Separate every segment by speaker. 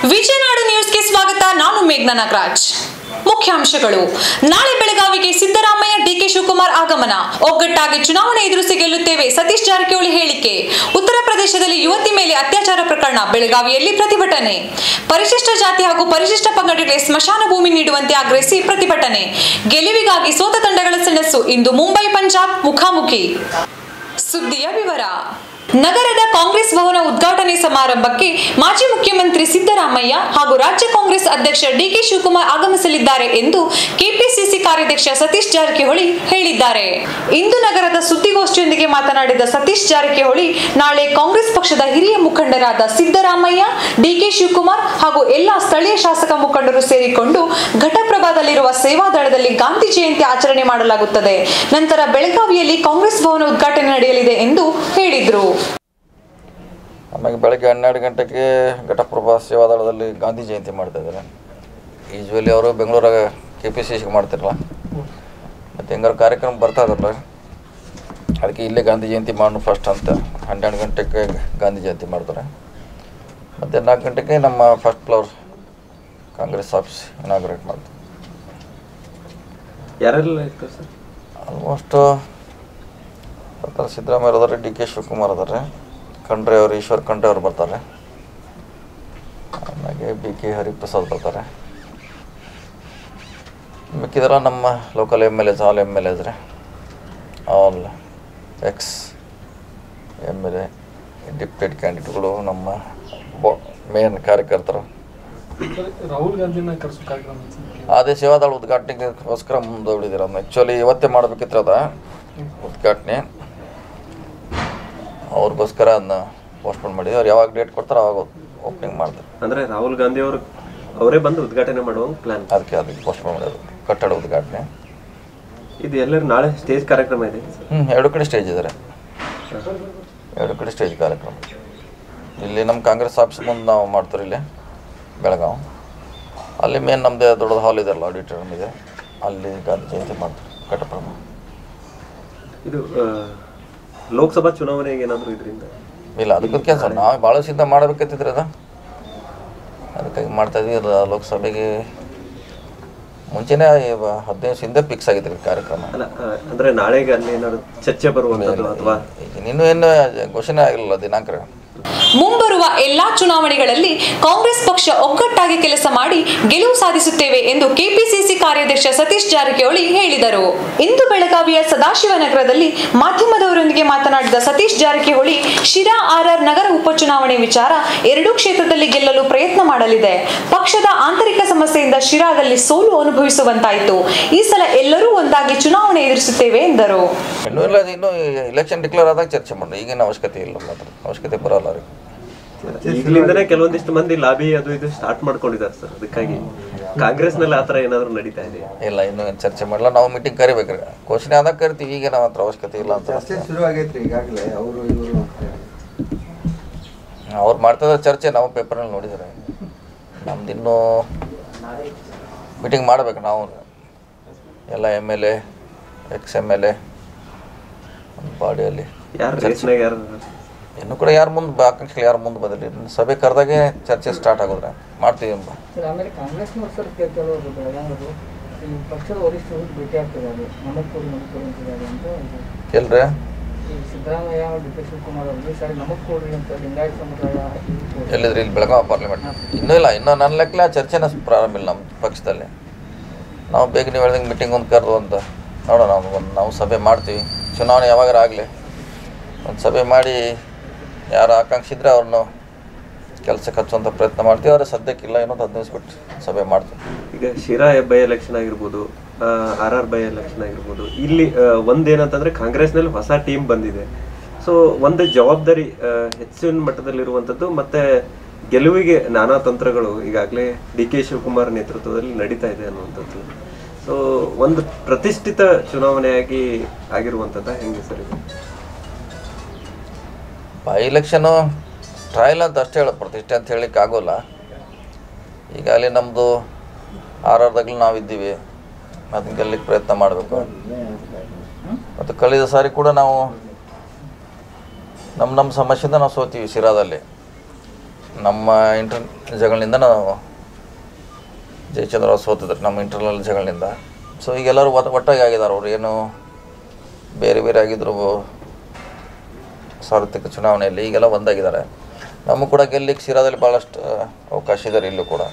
Speaker 1: ವಿಜಯನಾಡು ನ್ಯೂಸ್ಗೆ ಸ್ವಾಗತ ನಾನು ಮೇಘ್ನಾ ನಾಗರಾಜ್ ಮುಖ್ಯಾಂಶಗಳು ನಾಳೆ ಬೆಳಗಾವಿಗೆ ಸಿದ್ದರಾಮಯ್ಯ ಡಿಕೆ ಶಿವಕುಮಾರ್ ಆಗಮನ ಒಗ್ಗಟ್ಟಾಗಿ ಚುನಾವಣೆ ಎದುರಿಸಿ ಗೆಲ್ಲುತ್ತೇವೆ ಸತೀಶ್ ಜಾರಕಿಹೊಳಿ ಹೇಳಿಕೆ ಉತ್ತರ ಪ್ರದೇಶದಲ್ಲಿ ಯುವತಿ ಮೇಲೆ ಅತ್ಯಾಚಾರ ಪ್ರಕರಣ ಬೆಳಗಾವಿಯಲ್ಲಿ ಪ್ರತಿಭಟನೆ ಪರಿಶಿಷ್ಟ ಜಾತಿ ಹಾಗೂ ಪರಿಶಿಷ್ಟ ಪಂಗಡಗಳಿಗೆ ಸ್ಮಶಾನ ಭೂಮಿ ನೀಡುವಂತೆ ಆಗ್ರಹಿಸಿ ಪ್ರತಿಭಟನೆ ಗೆಲುವಿಗಾಗಿ ಸೋತ ತಂಡಗಳ ಸೆಣಸು ಇಂದು ಮುಂಬೈ ಪಂಜಾಬ್ ಮುಖಾಮುಖಿ ಸುದ್ದಿಯ ವಿವರ ನಗರದ ಕಾಂಗ್ರೆಸ್ ಭವನ ಉದ್ಘಾಟನೆ ಸಮಾರಂಭಕ್ಕೆ ಮಾಜಿ ಮುಖ್ಯಮಂತ್ರಿ ಸಿದ್ದರಾಮಯ್ಯ ಹಾಗೂ ರಾಜ್ಯ ಕಾಂಗ್ರೆಸ್ ಅಧ್ಯಕ್ಷ ಡಿಕೆ ಶಿವಕುಮಾರ್ ಆಗಮಿಸಲಿದ್ದಾರೆ ಎಂದು ಕೆಪಿಸಿಸಿ ಕಾರ್ಯಾಧ್ಯಕ್ಷ ಸತೀಶ್ ಜಾರಕಿಹೊಳಿ ಹೇಳಿದ್ದಾರೆ ಇಂದು ನಗರದ ಸುದ್ದಿಗೋಷ್ಠಿಯೊಂದಿಗೆ ಮಾತನಾಡಿದ ಸತೀಶ್ ಜಾರಕಿಹೊಳಿ ನಾಳೆ ಕಾಂಗ್ರೆಸ್ ಪಕ್ಷದ ಹಿರಿಯ ಮುಖಂಡರಾದ ಸಿದ್ದರಾಮಯ್ಯ ಡಿಕೆ ಶಿವಕುಮಾರ್ ಹಾಗೂ ಎಲ್ಲಾ ಸ್ಥಳೀಯ ಶಾಸಕ ಮುಖಂಡರು ಸೇರಿಕೊಂಡು ಘಟಪ್ರಭಾದಲ್ಲಿರುವ ಸೇವಾದಳದಲ್ಲಿ ಗಾಂಧಿ ಜಯಂತಿ ಆಚರಣೆ ಮಾಡಲಾಗುತ್ತದೆ ನಂತರ ಬೆಳಗಾವಿಯಲ್ಲಿ ಕಾಂಗ್ರೆಸ್ ಭವನ ಉದ್ಘಾಟನೆ ನಡೆಯಲಿದೆ ಎಂದು ಹೇಳಿದರು
Speaker 2: ಆಮೇಲೆ ಬೆಳಗ್ಗೆ ಹನ್ನೆರಡು ಗಂಟೆಗೆ ಘಟಪ್ರಭಾ ಸೇವಾದಳದಲ್ಲಿ ಗಾಂಧಿ ಜಯಂತಿ ಮಾಡ್ತಾ ಇದ್ದಾರೆ ಯೂಶ್ವಲಿ ಅವರು ಬೆಂಗಳೂರಾಗ ಕೆ ಪಿ ಸಿ ಸಿಗೆ ಮಾಡ್ತಿರಲ್ಲ ಮತ್ತು ಹೆಂಗಾರು ಕಾರ್ಯಕ್ರಮ ಬರ್ತಾ ಇದ್ರಲ್ಲ ಅದಕ್ಕೆ ಇಲ್ಲೇ ಗಾಂಧಿ ಜಯಂತಿ ಮಾಡೋಣ ಫಸ್ಟ್ ಅಂತ ಹನ್ನೆರಡು ಗಂಟೆಗೆ ಗಾಂಧಿ ಜಯಂತಿ ಮಾಡ್ತಾರೆ ಮತ್ತು ನಾಲ್ಕು ಗಂಟೆಗೆ ನಮ್ಮ first floor Congress office inaugurate ಮಾಡ್ತಾರೆ
Speaker 3: ಯಾರೆಲ್ಲ ಇರ್ತಾರೆ ಸರ್
Speaker 2: ಆಲ್ಮೋಸ್ಟ್ ಬರ್ತಾರೆ ಸಿದ್ದರಾಮಯ್ಯ ಅದಾರೆ ಡಿ ಕೆ ಶಿವಕುಮಾರ್ ಅದಾರೆ ಖಂಡ್ರೆ ಅವರು ಈಶ್ವರ್ ಖಂಡ್ರೆ ಅವರು ಬರ್ತಾರೆ ಆಮೇಲೆ ಬಿ ಕೆ ಹರಿಪ್ರಸಾದ್ ಬರ್ತಾರೆ ಮಿಕ್ಕಿದರ ನಮ್ಮ local M L S all M L S all ex M L A deputed ಕ್ಯಾಂಡಿಡೇಟ್ಗಳು ನಮ್ಮ ಬೊ ಮೇನ್ ಕಾರ್ಯಕರ್ತರು
Speaker 4: ರಾಹುಲ್ ಗಾಂಧಿನ ಕರೆಸೋ ಕಾರ್ಯಕ್ರಮ ಐತಿ.
Speaker 2: ಅದೇ ಸೇವಾದಳ ಉದ್ಘಾಟನೆಗೋಸ್ಕರ ಮುಂದೂಡಿದ್ದೀರ ಅದನ್ನ ಆ್ಯಕ್ಚುಲಿ ಇವತ್ತೇ ಮಾಡಬೇಕಿತ್ತು ಅದ ಉದ್ಘಾಟನೆ ಅವ್ರಿಗೋಸ್ಕರ ಅದನ್ನ ಪೋಸ್ಟ್ಪೋನ್ ಮಾಡಿದ್ವಿ ಅವ್ರು ಯಾವಾಗ ಡೇಟ್ ಕೊಡ್ತಾರೋ ಅವಾಗ ಓಪನಿಂಗ್ ಮಾಡ್ತಾರೆ
Speaker 3: ಅಂದ್ರೆ ರಾಹುಲ್ ಗಾಂಧಿ ಅವರು ಅವರೇ ಬಂದು ಉದ್ಘಾಟನೆ ಮಾಡುವ ಪ್ಲಾನ್
Speaker 2: ಅದಕ್ಕೆ ಅದಕ್ಕೆ ಪೋಸ್ಟ್ಪೋನ್ ಮಾಡೋದು ಕಟ್ಟಡ ಉದ್ಘಾಟನೆ
Speaker 3: ಇದು ಎಲ್ಲರೂ ನಾಳೆ ಸ್ಟೇಜ್ ಕಾರ್ಯಕ್ರಮ ಇದೆ ಸರ್
Speaker 2: ಹ್ಞೂ ಎರಡು ಕಡೆ ಸ್ಟೇಜ್ ಇದ್ದಾರೆ ಎರಡು ಕಡೆ ಸ್ಟೇಜ್ ಕಾರ್ಯಕ್ರಮ ಇಲ್ಲಿ ನಮ್ಮ ಕಾಂಗ್ರೆಸ್ ಆಫೀಸ್ ಮುಂದೆ ನಾವು ಮಾಡ್ತೀವಿ ಇಲ್ಲಿ ಬೆಳಗಾವಿ ಅಲ್ಲಿ ಮೇನ್ ನಮ್ಮದೇ ದೊಡ್ಡದು ಹಾಲ್ ಇದೆಯಲ್ಲ ಆಡಿಟೋರಿಯಂ ಇದೆ ಅಲ್ಲಿ ಗಾಂಧಿ ಜಯಂತಿ ಮಾಡ್ತಾರೆ ಕಟ್ಟಪ್ರಭ
Speaker 3: ಇದು ಆ, ಲೋಕಸಭಾ ಚುನಾವಣೆಗೆ ಏನಾದರೂ ಇದರಿಂದ
Speaker 2: ಇಲ್ಲ ಅದಕ್ಕೆ ಕೆಲಸ ನಾವು ಭಾಳ ಸಿದ್ಧ ಮಾಡಬೇಕಂತಿದ್ರೆ ಅದ ಅದಕ್ಕಾಗಿ ಮಾಡ್ತಾ ಇದ್ವಿ ಅದು ಲೋಕಸಭೆಗೆ ಮುಂಚೆನೇ ಇವ- ಹದಿನೈದು ದಿವಸ ಹಿಂದೆ ಫಿಕ್ಸ್ ಆಗಿದ್ರಿ ಕಾರ್ಯಕ್ರಮ
Speaker 3: ಅಲ್ಲ ಆ, ಅಂದ್ರೆ ನಾಳೆಗೆ ಅಲ್ಲಿ ಏನಾದ್ರು ಚರ್ಚೆ ಬರುವಂಥದ್ದು ಅಥವಾ
Speaker 2: ಇನ್ನೂ ಏನು ಘೋಷಣೆ ಆಗಿರಲಿಲ್ಲ ದಿನಾಂಕ
Speaker 1: ಮುಂಬರುವ ಎಲ್ಲಾ ಚುನಾವಣೆಗಳಲ್ಲಿ ಕಾಂಗ್ರೆಸ್ ಪಕ್ಷ ಒಗ್ಗಟ್ಟಾಗಿ ಕೆಲಸ ಮಾಡಿ ಗೆಲುವು ಸಾಧಿಸುತ್ತೇವೆ ಎಂದು ಕೆಪಿಸಿಸಿ ಕಾರ್ಯಾಧ್ಯಕ್ಷ ಸತೀಶ್ ಜಾರಕಿಹೊಳಿ ಹೇಳಿದರು ಇಂದು ಬೆಳಗಾವಿಯ ಸದಾಶಿವನಗರದಲ್ಲಿ ಮಾಧ್ಯಮದವರೊಂದಿಗೆ ಮಾತನಾಡಿದ ಸತೀಶ್ ಜಾರಕಿಹೊಳಿ ಶಿರಾ ಆರ್ಆರ್ ನಗರ ಉಪಚುನಾವಣೆ ವಿಚಾರ ಎರಡೂ ಕ್ಷೇತ್ರದಲ್ಲಿ ಗೆಲ್ಲಲು ಪ್ರಯತ್ನ ಮಾಡಲಿದೆ ಪಕ್ಷದ ಆಂತರಿಕ ಸಮಸ್ಯೆಯಿಂದ ಶಿರಾದಲ್ಲಿ ಸೋಲು ಅನುಭವಿಸುವಂತಾಯಿತು ಈ ಸಲ ಎಲ್ಲರೂ ಒಂದಾಗಿ ಚುನಾವಣೆ ಎದುರಿಸುತ್ತೇವೆ ಎಂದರು
Speaker 2: ಇನ್ನೂ ಇಲ್ಲ ಅದು ಇನ್ನೂ ಇಲೆಕ್ಷನ್ ಡಿಕ್ಲೇರ್ ಆದಾಗ ಚರ್ಚೆ ಮಾಡೋದು ಈಗಿನ ಅವಶ್ಯಕತೆ ಇಲ್ಲ ಮಾತ್ರ ಅವಶ್ಯಕತೆ ಬರೋಲ್ಲ ರೀ
Speaker 3: ಈಗಲಿಂದನೇ ಕೆಲವೊಂದಿಷ್ಟು ಮಂದಿ ಲಾಬಿ ಅದು ಇದು ಸ್ಟಾರ್ಟ್ ಮಾಡ್ಕೊಂಡಿದ್ದಾರೆ ಸರ್ ಅದಕ್ಕಾಗಿ ಕಾಂಗ್ರೆಸ್ನಲ್ಲಿ ಆ ಥರ ಏನಾದರೂ ನಡೀತಾ ಇದೆ
Speaker 2: ಇಲ್ಲ ಇನ್ನೂ ಏನ್ ಚರ್ಚೆ ಮಾಡಲ್ಲ ನಾವು ಮೀಟಿಂಗ್ ಕರಿಬೇಕ್ರಿ ಘೋಷಣೆ ಆದಾಗ ಕರಿತೀವಿ ಈಗ ನಾವು ಹತ್ರ ಅವಶ್ಯಕತೆ ಇಲ್ಲ ಅಂತ
Speaker 5: ಚರ್ಚೆ ಶುರು ಆಗೈತ್ರಿ ಈಗಾಗಲೇ ಅವರು ಇವರು ಅಂತ ಹೇಳಿ.
Speaker 2: ಅವ್ರು ಮಾಡ್ತಿರೋ ಚರ್ಚೆ ನಾವು ಪೇಪರ್ನಲ್ಲಿ ನೋಡಿದ್ದಾರೆ ನಮ್ದು ಇನ್ನೂ ಮೀಟಿಂಗ್ ಮಾಡ್ಬೇಕು ನಾವು ಎಲ್ಲ M L A ex M L A ಬಾಡಿಯಲ್ಲಿ
Speaker 3: ಯಾರು ರೇಸ್ನಾಗ ಯಾರು
Speaker 2: ಇನ್ನೂ ಕೂಡ ಯಾರು ಮುಂದೆ ಆಕಾಂಕ್ಷಿಗಳು ಯಾರು ಮುಂದೆ ಬಂದಿಲ್ಲ ಇನ್ನು ಸಭೆ ಕರೆದಾಗೆ ಚರ್ಚೆ ಸ್ಟಾರ್ಟ್ ಆಗೋದ್ರೆ ಮಾಡ್ತೀವಿ ಎಂಬ
Speaker 6: ಸರ್ ಆಮೇಲೆ ಕಾಂಗ್ರೆಸ್ನವ್ರು ಸರ್ ಕೆ- ಕೆಲವರು ಬೆಳಗಾವಿಯವರು ಈ ಪಕ್ಷದ ವರಿಷ್ಠರು ಭೇಟಿ ಆಗ್ತಿದ್ದಾರೆ ನಮಗ್ ಕೊಡಿ ನಮಗ್ ಕೊಡಿ ಅಂತಿದ್ದಾರೆ ಅಂತ ಇದು.
Speaker 2: ಎಲ್ರಿ
Speaker 6: ಈ ಸಿದ್ದರಾಮಯ್ಯ ಡಿ ಕೆ ಶಿವಕುಮಾರ್ ಅವರಿಗೆ ಸರಿ ನಮಗ್ ಕೊಡ್ರಿ ಅಂತ ಲಿಂಗಾಯತ ಸಮುದಾಯ ಇದು ಕೊಡ್ರಿ.
Speaker 2: ಎಲ್ಲಿದ್ರಿ ಇಲ್ಲಿ ಬೆಳಗಾವಿ ಪಾರ್ಲಿಮೆಂಟ್ ಇನ್ನೂ ಇಲ್ಲ ಇನ್ನೂ ನನ್ನ ಲೆಕ್ಕಲ ಚರ್ಚೆನ ಪ್ರಾರಂಭ ಇಲ್ಲ ನಮ್ಮ ಪಕ್ಷದಲ್ಲಿ ನಾವು ಬೇಗ ನೀವು ಹೇಳ್ದಂಗೆ ಮೀಟಿಂಗ್ ಒಂದು ಕರೆದು ಅಂತ ನೋಡೋಣ ನಾವು ಒಂದು ನಾವು ಸಭೆ ಮಾಡ್ತೀವಿ ಚುನಾವಣೆ ಯಾವಾಗಾರ ಆಗಲಿ ಒಂದು ಸಭೆ ಮಾಡಿ ಯಾರು ಆಕಾಂಕ್ಷಿ ಇದ್ದರೆ ಅವ್ರನ್ನು ಕೆಲಸಕ್ಕೆ ಹಚ್ಚುವಂಥ ಪ್ರಯತ್ನ ಮಾಡ್ತೀವಿ ಆದರೆ ಸದ್ಯಕ್ಕಿಲ್ಲ ಇನ್ನೊಂದು ಹದಿನೈದು ದಿವಸ ಬಿಟ್ಟು ಸಭೆ ಮಾಡ್ತೀವಿ
Speaker 3: ಈಗ ಶಿರಾ ಬೈ ಎಲೆಕ್ಷನ್ ಆಗಿರ್ಬೋದು ಆರ್ ಆರ್ ಬೈ ಎಲೆಕ್ಷನ್ ಆಗಿರ್ಬೋದು ಇಲ್ಲಿ ಆ, ಒಂದೇನಂತಂದ್ರೆ ಕಾಂಗ್ರೆಸ್ನಲ್ಲಿ ಹೊಸ ಟೀಮ್ ಬಂದಿದೆ ಸೊ ಒಂದು ಜವಾಬ್ದಾರಿ ಆ, ಹೆಚ್ಚಿನ ಮಟ್ಟದಲ್ಲಿರುವಂಥದ್ದು ಮತ್ತೆ ಗೆಲುವಿಗೆ ನಾನಾ ತಂತ್ರಗಳು ಈಗಾಗಲೇ ಡಿ ಕೆ ಶಿವಕುಮಾರ್ ನೇತೃತ್ವದಲ್ಲಿ ನಡೀತಾ ಇದೆ ಅನ್ನುವಂಥದ್ದು ಸೊ ಒಂದು ಪ್ರತಿಷ್ಠಿತ ಚುನಾವಣೆಯಾಗಿ ಆಗಿರುವಂಥದ್ದು ಹೆಂಗೆ ಸರ್ ಇದು
Speaker 2: ಬೈ ಇಲೆಕ್ಷನು ಟ್ರಯಲ್ ಅಂತ ಅಷ್ಟೇ ಹೇಳೋ ಪ್ರತಿಷ್ಠೆ ಅಂತ ಹೇಳಲಿಕ್ಕೆ ಆಗೋಲ್ಲ ಈಗಾಗಲೇ ನಮ್ಮದು ಆರ್ ಆರ್ದಾಗಲೂ ನಾವಿದ್ದೀವಿ ಅದನ್ನ ಗೆಲ್ಲಕ್ಕೆ ಪ್ರಯತ್ನ ಮಾಡಬೇಕು ಮತ್ತು ಕಳೆದ ಸಾರಿ ಕೂಡ ನಾವು ನಮ್ಮ ನಮ್ಮ ಸಮಸ್ಯೆಯಿಂದ ನಾವು ಸೋತೀವಿ ಶಿರಾದಲ್ಲಿ ನಮ್ಮ ಇಂಟರ್ ಜಗಳಿಂದ ನಾವು ಜಯಚಂದ್ರ ಅವ್ರು ಸೋತಿದ್ರು ನಮ್ಮ ಇಂಟರ್ನಲ್ ಜಗಳಿಂದ ಸೊ ಈಗ ಎಲ್ಲರೂ ಒಟ್ ಒಟ್ಟಾಗಿ ಆಗಿದ್ದಾರೆ ಅವ್ರು ಏನು ಬೇರೆ ಬೇರೆ ಆಗಿದ್ರು ಸಾರ್ವತ್ರಿಕ ಚುನಾವಣೆಯಲ್ಲಿ ಈಗೆಲ್ಲ ಒಂದಾಗಿದ್ದಾರೆ ನಮಗೆ ಕೂಡ ಗೆಲ್ಲಿಕ್ಕೆ ಶಿರಾದಲ್ಲಿ ಭಾಳಷ್ಟು ಅವಕಾಶ ಇದ್ದಾರೆ ಇಲ್ಲೂ ಕೂಡ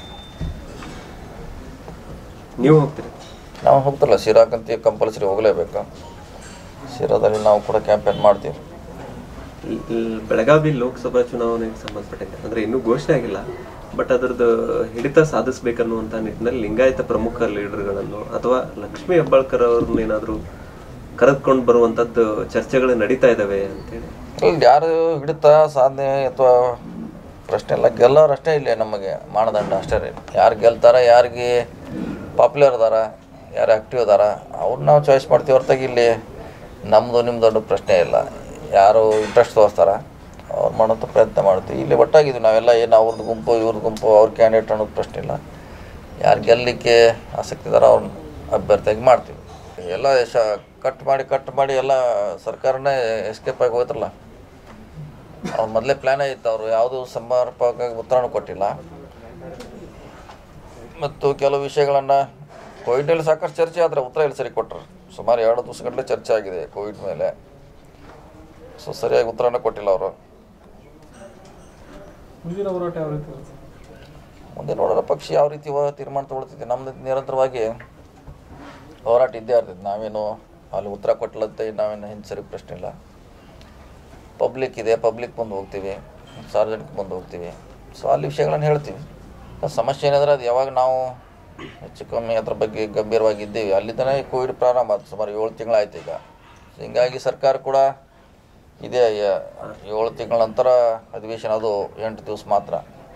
Speaker 3: ನೀವು ಹೋಗ್ತೀರಿ
Speaker 2: ನಾವು ಹೋಗ್ತಿರಲ್ಲ ಶಿರಾಕಂತ ಕಂಪಲ್ಸರಿ ಹೋಗಲೇಬೇಕು ಶಿರಾದಲ್ಲಿ ನಾವು ಕೂಡ ಕ್ಯಾಂಪೇನ್ ಮಾಡ್ತೀವಿ
Speaker 3: ಇಲ್- ಇಲ್ ಬೆಳಗಾವಿ ಲೋಕಸಭಾ ಚುನಾವಣೆಗೆ ಸಂಬಂಧಪಟ್ಟಂಗೆ ಅಂದ್ರೆ ಇನ್ನೂ ಘೋಷಣೆ ಆಗಿಲ್ಲ ಬಟ್ ಅದರದ್ದು ಹಿಡಿತ ಸಾಧಿಸ್ಬೇಕನ್ನುವಂತ ನಿಟ್ಟಿನಲ್ಲಿ ಲಿಂಗಾಯತ ಪ್ರಮುಖ ಲೀಡರ್ಗಳನ್ನು ಅಥವಾ ಲಕ್ಷ್ಮೀ ಹೆಬ್ಬಾಳ್ಕರ್ ಅವ್ರನ್ನ ಏನಾದ್ರು ಕರೆದುಕೊಂಡು ಬರುವಂತದ್ದು ಚರ್ಚೆಗಳು ನಡೀತಾ ಇದಾವೆ ಅಂತೇಳಿ
Speaker 2: ಇಲ್ಲಿ ಯಾರು ಹಿಡಿತಾ ಸಾಧನೆ ಅಥವಾ ಪ್ರಶ್ನೆ ಇಲ್ಲ ಗೆಲ್ಲೋರು ಅಷ್ಟೇ ಇಲ್ಲಿ ನಮಗೆ ಮಾನದಂಡ ಅಷ್ಟೇ ರೀ ಯಾರು ಗೆಲ್ತಾರ ಯಾರಿಗೆ ಪಾಪ್ಯುಲರ್ ಅದಾರ ಯಾರು ಆ್ಯಕ್ಟಿವ್ ಅದಾರ ಅವ್ರು ನಾವು ಚಾಯ್ಸ್ ಮಾಡ್ತೀವಿ ಹೊರತಾಗಿ ಇಲ್ಲಿ ನಮ್ಮದು ನಿಮ್ದು ದೊಡ್ಡ ಪ್ರಶ್ನೆ ಇಲ್ಲ ಯಾರು ಇಂಟ್ರೆಸ್ಟ್ ತೋರಿಸ್ತಾರ ಅವ್ರು ಮಾಡೋಂಥ ಪ್ರಯತ್ನ ಮಾಡ್ತೀವಿ ಇಲ್ಲಿ ಒಟ್ಟಾಗಿದ್ವಿ ನಾವೆಲ್ಲ ಏನು ಅವ್ರದ್ದು ಗುಂಪು ಇವ್ರದ್ದು ಗುಂಪು ಅವ್ರ ಕ್ಯಾಂಡಿಡೇಟ್ ಅನ್ನೋದು ಪ್ರಶ್ನೆ ಇಲ್ಲ ಯಾರು ಗೆಲ್ಲಲಿಕ್ಕೆ ಆಸಕ್ತಿ ಇದಾರ ಅವ್ರನ್ನ ಅಭ್ಯರ್ಥಿಯಾಗಿ ಮಾಡ್ತೀವಿ ಎಲ್ಲ ಶ ಕಟ್ ಮಾಡಿ ಕಟ್ ಮಾಡಿ ಎಲ್ಲ ಸರ್ಕಾರನೇ ಎಸ್ಕೇಪ್ ಆಗಿ ಹೋಯ್ತಲ್ಲ ಅವ್ರ ಮೊದಲೇ ಪ್ಲ್ಯಾನೇ ಇತ್ತು ಅವರು ಯಾವುದೂ ಸಮರ್ಪಕವಾಗಿ ಉತ್ತರನೂ ಕೊಟ್ಟಿಲ್ಲ ಮತ್ತು ಕೆಲವು ವಿಷಯಗಳನ್ನು ಕೋವಿಡ್ನಲ್ಲಿ ಸಾಕಷ್ಟು ಚರ್ಚೆ ಆದರೆ ಉತ್ತರ ಇಲ್ಲಿ ಸರಿ ಕೊಟ್ಟರು ಸುಮಾರು ಎರಡು ದಿವಸಗಟ್ಟಲೆ ಚರ್ಚೆ ಆಗಿದೆ ಕೋವಿಡ್ ಮೇಲೆ ಸೊ ಸರಿಯಾಗಿ ಉತ್ತರನ ಕೊಟ್ಟಿಲ್ಲ ಅವರು
Speaker 4: ಮುಂದಿನ ಹೋರಾಟ ಯಾವ ರೀತಿ ಇರುತ್ತೆ
Speaker 2: ಮುಂದೆ ನೋಡೋಣ ಪಕ್ಷ ಯಾವ ರೀತಿ ವ- ತೀರ್ಮಾನ ತಗೊಳ್ತೈತಿ ನಮ್ದು ನಿರಂತರವಾಗಿ ಹೋರಾಟ ಇದ್ದೇ ಇರ್ತೈತಿ ನಾವೇನು ಅಲ್ಲಿ ಉತ್ತರ ಕೊಟ್ಟಿಲ್ಲಂತೆ ನಾವೇನು ಹಿಂಸರಿ ಪ್ರಶ್ನೆ ಇಲ್ಲ ಪಬ್ಲಿಕ್ ಇದೆ ಪಬ್ಲಿಕ್ ಮುಂದೆ ಹೋಗ್ತೀವಿ ಸಾರ್ವಜನಿಕ ಮುಂದೆ ಹೋಗ್ತೀವಿ ಸೊ ಅಲ್ಲಿ ವಿಷಯಗಳನ್ನು ಹೇಳ್ತೀವಿ ಆ ಸಮಸ್ಯೆ ಏನಾದ್ರೆ ಅದು ಯಾವಾಗ ನಾವು ಹೆಚ್ಚು ಕಮ್ಮಿ ಅದ್ರ ಬಗ್ಗೆ ಗಂಭೀರವಾಗಿ ಇದ್ದೀವಿ ಅಲ್ಲಿಂದನೇ ಕೋವಿಡ್ ಪ್ರಾರಂಭ ಆಯ್ತು ಸುಮಾರು ಏಳು ತಿಂಗಳಾಯ್ತು ಈಗ ಸೊ ಹಿಂಗಾಗಿ ಸರ್ಕಾರ ಕೂಡ ಇದೆ ಯ- ಏಳು ತಿಂಗಳ ನಂತರ ಅಧಿವೇಶನ ಅದು ಎಂಟು ದಿವಸ ಮಾತ್ರ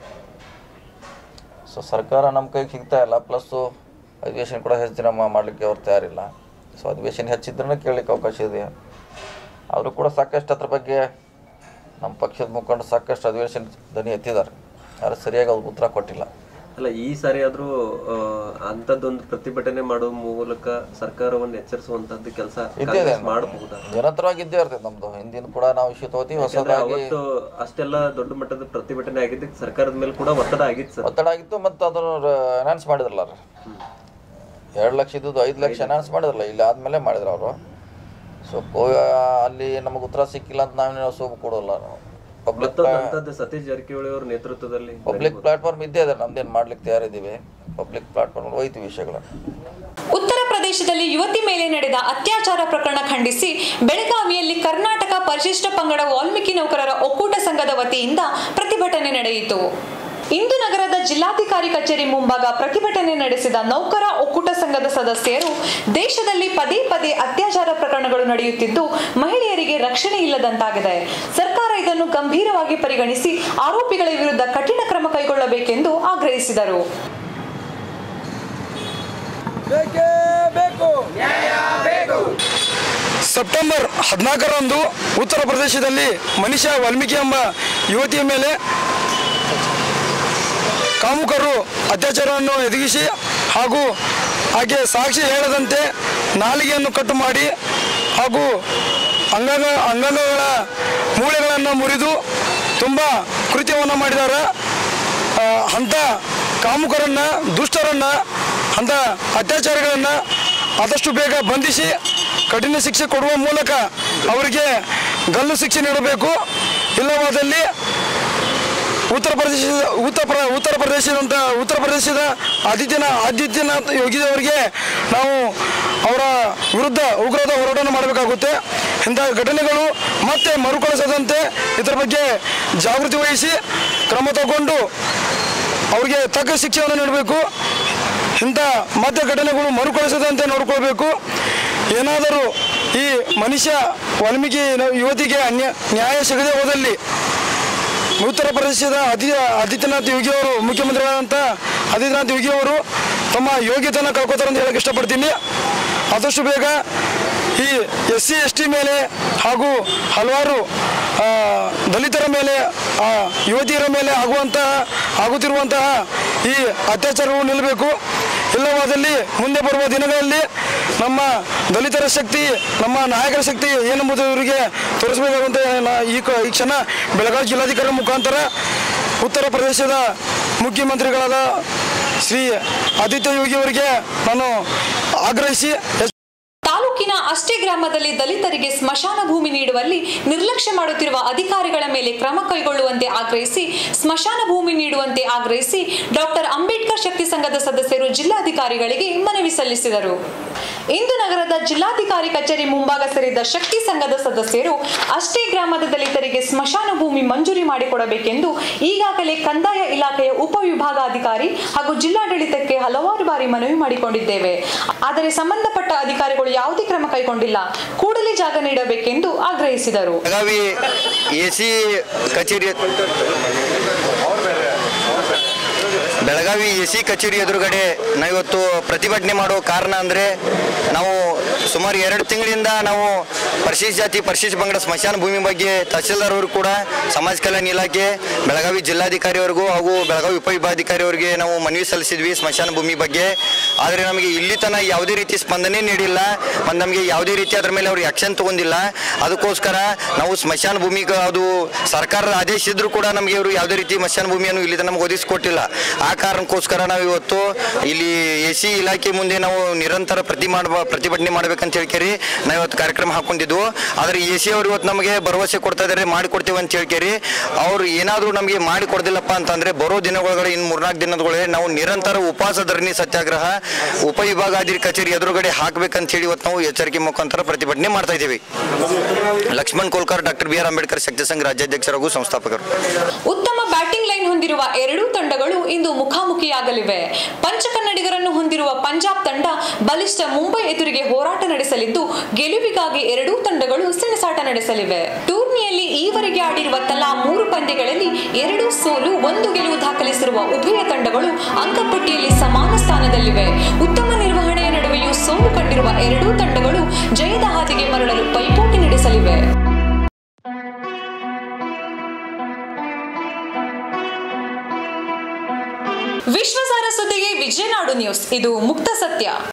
Speaker 2: ಸೊ ಸರ್ಕಾರ ನಮ್ಮ ಕೈಗೆ ಸಿಗ್ತಾ ಇಲ್ಲ ಪ್ಲಸ್ಸು ಅಧಿವೇಶನ ಕೂಡ ಹೆಚ್ಚು ದಿನ ಮಾ- ಮಾಡಲಿಕ್ಕೆ ಅವ್ರು ತಯಾರಿಲ್ಲ ಸೊ ಅಧಿವೇಶನ ಹೆಚ್ಚಿದ್ರೂ ಕೇಳಲಿಕ್ಕೆ ಅವಕಾಶ ಇದೆ ಆದರೂ ಕೂಡ ಸಾಕಷ್ಟು ಅದ್ರ ಬಗ್ಗೆ ನಮ್ಮ ಪಕ್ಷದ ಮುಖಂಡರು ಸಾಕಷ್ಟು ಅಧಿವೇಶನ ಧ್ವನಿ ಎತ್ತಿದ್ದಾರೆ ಯಾರು ಸರಿಯಾಗಿ ಅವ್ರಿಗೆ ಉತ್ತರ ಕೊಟ್ಟಿಲ್ಲ
Speaker 3: ಅಲ್ಲ ಈ ಸಾರಿ ಆದ್ರೂ ಆ, ಅಂಥದ್ದೊಂದು ಪ್ರತಿಭಟನೆ ಮಾಡೋ ಮೂಲಕ ಸರ್ಕಾರವನ್ನು ಎಚ್ಚರಿಸುವಂತದ್ದು ಕೆಲಸ
Speaker 2: ಇದ್ದೇ ಇದೆ
Speaker 3: ಮಾಡಬಹುದಾ
Speaker 2: ನಿರಂತರವಾಗಿ ಇದ್ದೇ ಇರ್ತೈತೆ ನಮ್ಮದು ಹಿಂದಿನ ಕೂಡ ನಾವು ಇಶ್ಯೂ ತಗೋತೀವಿ
Speaker 3: ಯಾಕಂದ್ರೆ
Speaker 2: ಹೊಸದಾಗಿ
Speaker 3: ಅವತ್ತು ಅಷ್ಟೆಲ್ಲ ದೊಡ್ಡ ಮಟ್ಟದ ಪ್ರತಿಭಟನೆ ಆಗಿದ್ದಕ್ಕೆ ಸರ್ಕಾರದ ಮೇಲೆ ಕೂಡ ಒತ್ತಡ ಆಗಿತ್ತು ಸರ್
Speaker 2: ಒತ್ತಡ ಆಗಿತ್ತು ಮತ್ತು ಅದನ್ನು ಅನೌನ್ಸ್ ಮಾಡಿದ್ರಲ್ಲ ಅವ್ರು ಎರಡು ಲಕ್ಷ ಇದ್ದದ್ದು ಐದು ಲಕ್ಷ ಅನೌನ್ಸ್ ಮಾಡಿದ್ರಲ್ಲ ಇಲ್ಲಿ ಆದಮೇಲೆ ಮಾಡಿದ್ರು ಅವರು ಸೊ ಕೋ ಅಲ್ಲಿ ನಮಗೆ ಉತ್ತರ ಸಿಕ್ಕಿಲ್ಲ ಅಂತ ನಾವೇನೋ ಸೋಬು ಕೊಡೋಲ್ಲ ನಾವು ಪಬ್ಲಿಕ್
Speaker 3: ಮತ್ತೊಂದು ಅಂಥದ್ದು ಸತೀಶ್ ಜಾರಕಿಹೊಳಿ ಅವರ ನೇತೃತ್ವದಲ್ಲಿ
Speaker 2: ಪಬ್ಲಿಕ್ ಪ್ಲಾಟ್ಫಾರ್ಮ್ ಇದ್ದೇ ಇದೆ ನಮ್ದೇನು ಮಾಡ್ಲಿಕ್ಕೆ ತಯಾರಿದ್ದೀವಿ ಪಬ್ಲಿಕ್ ಪ್ಲಾಟ್ಫಾರ್ಮ್ ಒಯ್ತೀವಿ ವಿಷಯಗಳನ್ನು
Speaker 1: ಉತ್ತರ ಪ್ರದೇಶದಲ್ಲಿ ಯುವತಿ ಮೇಲೆ ನಡೆದ ಅತ್ಯಾಚಾರ ಪ್ರಕರಣ ಖಂಡಿಸಿ ಬೆಳಗಾವಿಯಲ್ಲಿ ಕರ್ನಾಟಕ ಪರಿಶಿಷ್ಟ ಪಂಗಡ ವಾಲ್ಮೀಕಿ ನೌಕರರ ಒಕ್ಕೂಟ ಸಂಘದ ವತಿಯಿಂದ ಪ್ರತಿಭಟನೆ ನಡೆಯಿತು ಇಂದು ನಗರದ ಜಿಲ್ಲಾಧಿಕಾರಿ ಕಚೇರಿ ಮುಂಭಾಗ ಪ್ರತಿಭಟನೆ ನಡೆಸಿದ ನೌಕರ ಒಕ್ಕೂಟ ಸಂಘದ ಸದಸ್ಯರು ದೇಶದಲ್ಲಿ ಪದೇ ಪದೇ ಅತ್ಯಾಚಾರ ಪ್ರಕರಣಗಳು ನಡೆಯುತ್ತಿದ್ದು ಮಹಿಳೆಯರಿಗೆ ರಕ್ಷಣೆ ಇಲ್ಲದಂತಾಗಿದೆ ಸರ್ಕಾರ ಇದನ್ನು ಗಂಭೀರವಾಗಿ ಪರಿಗಣಿಸಿ ಆರೋಪಿಗಳ ವಿರುದ್ಧ ಕಠಿಣ ಕ್ರಮ ಕೈಗೊಳ್ಳಬೇಕೆಂದು ಆಗ್ರಹಿಸಿದರು
Speaker 7: ಸೆಪ್ಟೆಂಬರ್ ಹದಿನಾಲ್ಕರಂದು ಉತ್ತರ ಪ್ರದೇಶದಲ್ಲಿ ಮನಿಷಾ ವಾಲ್ಮೀಕಿ ಎಂಬ ಯುವತಿಯ ಮೇಲೆ ಕಾಮುಕರು ಅತ್ಯಾಚಾರವನ್ನು ಎದುಗಿಸಿ ಹಾಗೂ ಆಕೆ ಸಾಕ್ಷಿ ಹೇಳದಂತೆ ನಾಲಿಗೆಯನ್ನು ಕಟ್ಟು ಮಾಡಿ ಹಾಗೂ ಅಂಗಾಂಗ ಅಂಗಾಂಗಗಳ ಮೂಳೆಗಳನ್ನು ಮುರಿದು ತುಂಬ ಕೃತ್ಯವನ್ನು ಮಾಡಿದ್ದಾರೆ ಆ, ಅಂಥ ಕಾಮುಕರನ್ನು ದುಷ್ಟರನ್ನು ಅಂಥ ಅತ್ಯಾಚಾರಗಳನ್ನು ಆದಷ್ಟು ಬೇಗ ಬಂಧಿಸಿ ಕಠಿಣ ಶಿಕ್ಷೆ ಕೊಡುವ ಮೂಲಕ ಅವರಿಗೆ ಗಲ್ಲು ಶಿಕ್ಷೆ ನೀಡಬೇಕು ಇಲ್ಲವಾದಲ್ಲಿ ಉತ್ತರ ಪ್ರದೇಶದ ಉತ್ತರ ಪ್ರ ಉತ್ತರ ಪ್ರದೇಶದಂತ ಉತ್ತರ ಪ್ರದೇಶದ ಆದಿತ್ಯನ ಆದಿತ್ಯನಾಥ್ ಯೋಗಿ ಅವರಿಗೆ ನಾವು ಅವರ ವಿರುದ್ಧ ಉಗ್ರದ ಹೋರಾಟವನ್ನು ಮಾಡಬೇಕಾಗುತ್ತೆ ಇಂಥ ಘಟನೆಗಳು ಮತ್ತೆ ಮರುಕಳಿಸದಂತೆ ಇದರ ಬಗ್ಗೆ ಜಾಗೃತಿ ವಹಿಸಿ ಕ್ರಮ ತಗೊಂಡು ಅವರಿಗೆ ತಕ್ಕ ಶಿಕ್ಷೆಯನ್ನು ನೀಡಬೇಕು ಇಂಥ ಮತ್ತೆ ಘಟನೆಗಳು ಮರುಕಳಿಸದಂತೆ ನೋಡಿಕೊಳ್ಬೇಕು ಏನಾದರೂ ಈ ಮನುಷ್ಯ ವಾಲ್ಮೀಕಿ ಯುವತಿಗೆ ಅನ್ಯ ನ್ಯಾಯ ಸಿಗದೆ ಹೋದಲ್ಲಿ ಉತ್ತರ ಪ್ರದೇಶದ ಅದಿ ಆದಿತ್ಯನಾಥ್ ಯೋಗಿ ಅವರು ಮುಖ್ಯಮಂತ್ರಿಗಳಾದಂಥ ಆದಿತ್ಯನಾಥ್ ಯೋಗಿ ಅವರು ತಮ್ಮ ಯೋಗ್ಯತೆಯನ್ನು ಕಳ್ಕೊತಾರೆ ಅಂತ ಹೇಳಕ್ಕೆ ಇಷ್ಟಪಡ್ತೀನಿ ಆದಷ್ಟು ಬೇಗ ಈ ಎಸ್ ಸಿ ಎಸ್ ಟಿ ಮೇಲೆ ಹಾಗೂ ಹಲವಾರು ಆ, ದಲಿತರ ಮೇಲೆ ಆ, ಯುವತಿಯರ ಮೇಲೆ ಆಗುವಂತಹ ಆಗುತ್ತಿರುವಂತಹ ಈ ಅತ್ಯಾಚಾರವು ನಿಲ್ಲಬೇಕು ಇಲ್ಲವಾದಲ್ಲಿ ಮುಂದೆ ಬರುವ ದಿನಗಳಲ್ಲಿ ನಮ್ಮ ದಲಿತರ ಶಕ್ತಿ ನಮ್ಮ ನಾಯಕರ ಶಕ್ತಿ ಏನೆಂಬುದು ಇವರಿಗೆ ತೋರಿಸಬೇಕಾಗುವಂತೆ ನಾ ಈ ಕ- ಈ ಕ್ಷಣ ಬೆಳಗಾವಿ ಜಿಲ್ಲಾಧಿಕಾರಿ ಮುಖಾಂತರ ಉತ್ತರ ಪ್ರದೇಶದ ಮುಖ್ಯಮಂತ್ರಿಗಳಾದ ಶ್ರೀ ಆದಿತ್ಯ ಯೋಗಿ ಅವರಿಗೆ ನಾನು ಆಗ್ರಹಿಸಿ ಎಚ್-
Speaker 1: ತಾಲೂಕಿನ ಅಷ್ಟೇ ಗ್ರಾಮದಲ್ಲಿ ದಲಿತರಿಗೆ ಸ್ಮಶಾನ ಭೂಮಿ ನೀಡುವಲ್ಲಿ ನಿರ್ಲಕ್ಷ್ಯ ಮಾಡುತ್ತಿರುವ ಅಧಿಕಾರಿಗಳ ಮೇಲೆ ಕ್ರಮ ಕೈಗೊಳ್ಳುವಂತೆ ಆಗ್ರಹಿಸಿ ಸ್ಮಶಾನ ಭೂಮಿ ನೀಡುವಂತೆ ಆಗ್ರಹಿಸಿ ಡಾಕ್ಟರ್ ಅಂಬೇಡ್ಕರ್ ಶಕ್ತಿ ಸಂಘದ ಸದಸ್ಯರು ಜಿಲ್ಲಾಧಿಕಾರಿಗಳಿಗೆ ಮನವಿ ಸಲ್ಲಿಸಿದರು ಇಂದು ನಗರದ ಜಿಲ್ಲಾಧಿಕಾರಿ ಕಚೇರಿ ಮುಂಭಾಗ ಸೇರಿದ ಶಕ್ತಿ ಸಂಘದ ಸದಸ್ಯರು ಅಷ್ಟೇ ಗ್ರಾಮದ ದಲಿತರಿಗೆ ಸ್ಮಶಾನ ಭೂಮಿ ಮಂಜೂರಿ ಮಾಡಿಕೊಡಬೇಕೆಂದು ಈಗಾಗಲೇ ಕಂದಾಯ ಇಲಾಖೆಯ ಉಪವಿಭಾಗಾಧಿಕಾರಿ ಹಾಗೂ ಜಿಲ್ಲಾಡಳಿತಕ್ಕೆ ಹಲವಾರು ಬಾರಿ ಮನವಿ ಮಾಡಿಕೊಂಡಿದ್ದೇವೆ ಆದರೆ ಸಂಬಂಧಪಟ್ಟ ಅಧಿಕಾರಿಗಳು ಯಾವುದೇ ಕ್ರಮ ಕೈಗೊಂಡಿಲ್ಲ ಕೂಡಲೇ ಜಾಗ ನೀಡಬೇಕೆಂದು ಆಗ್ರಹಿಸಿದರು
Speaker 8: ಬೆಳಗಾವಿ ಎ ಸಿ ಕಚೇರಿ ಬೆಳಗಾವಿ ಎ ಸಿ ಕಚೇರಿ ಎದುರುಗಡೆ ನಾವಿವತ್ತು ಪ್ರತಿಭಟನೆ ಮಾಡೋ ಕಾರಣ ಅಂದರೆ ನಾವು ಸುಮಾರು ಎರಡು ತಿಂಗಳಿಂದ ನಾವು ಪರಿಶಿಷ್ಟ ಜಾತಿ ಪರಿಶಿಷ್ಟ ಪಂಗಡ ಸ್ಮಶಾನ ಭೂಮಿ ಬಗ್ಗೆ ತಹಸೀಲ್ದಾರ್ ಅವರು ಕೂಡ ಸಮಾಜ ಕಲ್ಯಾಣ ಇಲಾಖೆ ಬೆಳಗಾವಿ ಜಿಲ್ಲಾಧಿಕಾರಿವರೆಗೂ ಹಾಗೂ ಬೆಳಗಾವಿ ಉಪವಿಭಾಗಾಧಿಕಾರಿ ಅವರಿಗೆ ನಾವು ಮನವಿ ಸಲ್ಲಿಸಿದ್ವಿ ಸ್ಮಶಾನ ಭೂಮಿ ಬಗ್ಗೆ ಆದರೆ ನಮಗೆ ಇಲ್ಲಿ ತನಕ ಯಾವುದೇ ರೀತಿ ಸ್ಪಂದನೆ ನೀಡಿಲ್ಲ ಮತ್ತು ನಮಗೆ ಯಾವುದೇ ರೀತಿ ಅದರ ಮೇಲೆ ಅವ್ರಿಗೆ ಆಕ್ಷನ್ ತಗೊಂಡಿಲ್ಲ ಅದಕ್ಕೋಸ್ಕರ ನಾವು ಸ್ಮಶಾನ ಭೂಮಿಗೆ ಅದು ಸರ್ಕಾರದ ಆದೇಶ ಇದ್ರೂ ಕೂಡ ನಮಗೆ ಇವರು ಯಾವುದೇ ರೀತಿ ಸ್ಮಶಾನ ಭೂಮಿಯನ್ನು ಇಲ್ಲಿ ತನಕ ನಮಗೆ ಒದಗಿಸ್ಕೊಟ್ಟಿಲ್ಲ ಆ ಕಾರಣಕ್ಕೋಸ್ಕರ ನಾವು ಇವತ್ತು ಇಲ್ಲಿ ಎ ಸಿ ಇಲಾಖೆ ಮುಂದೆ ನಾವು ನಿರಂತರ ಪ್ರತಿ ಮಾಡುವ ಪ್ರತಿಭಟನೆ ಮಾಡ್ಬೇಕಂತ ಹೇಳ್ಕೇರಿ ನಾವು ಇವತ್ತು ಕಾರ್ಯಕ್ರಮ ಹಾಕೊಂಡಿದ್ವು ಆದರೆ ಎ ಸಿ ಅವರು ಇವತ್ತು ನಮಗೆ ಭರವಸೆ ಕೊಡ್ತಾ ಇದ್ದಾರೆ ಮಾಡಿಕೊಡ್ತೇವೆ ಅಂತ ಹೇಳ್ಕೇರಿ ಅವ್ರು ಏನಾದರೂ ನಮಗೆ ಮಾಡಿ ಕೊಡ್ದಿಲ್ಲಪ್ಪ ಅಂತಂದ್ರೆ ಬರೋ ದಿನಗಳೊಳಗಡೆ ಇನ್ನು ಮೂರ್ನಾಲ್ಕು ದಿನದೊಳಗೆ ನಾವು ನಿರಂತರ ಉಪವಾಸ ಧರಣಿ ಸತ್ಯಾಗ್ರಹ ಉಪವಿಭಾಗಾಧಿಕಾರಿ ಕಚೇರಿ ಎದುರುಗಡೆ ಹಾಕ್ಬೇಕಂತ ಹೇಳಿ ಇವತ್ತು ನಾವು ಎಚ್ಚರಿಕೆ ಮುಖಾಂತರ ಪ್ರತಿಭಟನೆ ಮಾಡ್ತಾ ಇದ್ದೀವಿ Lakshman Kolkar doctor B R Ambedkar Shakti Sangha ರಾಜ್ಯಾಧ್ಯಕ್ಷರು ಹಾಗೂ ಸಂಸ್ಥಾಪಕರು
Speaker 1: ಉತ್ತಮ ಬ್ಯಾಟಿಂಗ್ ಲೈನ್ ಹೊಂದಿರುವ ಎರಡೂ ತಂಡಗಳು ಇಂದು ಮುಖಾಮುಖಿಯಾಗಲಿವೆ ಪಂಚಕನ್ನಡಿಗರನ್ನು ಹೊಂದಿರುವ ಪಂಜಾಬ್ ತಂಡ ಬಲಿಷ್ಠ ಮುಂಬೈ ಎದುರಿಗೆ ಹೋರಾಟ ನಡೆಸಲಿದ್ದು ಗೆಲುವಿಗಾಗಿ ಎರಡೂ ತಂಡಗಳು ಸೆಣಸಾಟ ನಡೆಸಲಿವೆ ಟೂರ್ನಿಯಲ್ಲಿ ಈವರೆಗೆ ಆಡಿರುವ ತಲಾ ಮೂರು ಪಂದ್ಯಗಳಲ್ಲಿ ಎರಡು ಸೋಲು ಒಂದು ಗೆಲುವು ದಾಖಲಿಸಿರುವ ಉಭಯ ತಂಡಗಳು ಅಂಕಪಟ್ಟಿಯಲ್ಲಿ ಸಮಾನ ಸ್ಥಾನದಲ್ಲಿವೆ ಉತ್ತಮ ನಿರ್ವಹಣೆಯ ನಡುವೆಯೂ ಸೋಲು ಕಂಡಿರುವ ಎರಡೂ ತಂಡಗಳು ಜಯದ ಹಾದಿಗೆ ಮರಳಲು ಪೈಪೋಟಿ ನಡೆಸಲಿವೆ ವಿಶ್ವಸಾರ ಸುದ್ದಿಗೆ ವಿಜಯನಾಡು ನ್ಯೂಸ್ ಇದು ಮುಕ್ತ ಸತ್ಯ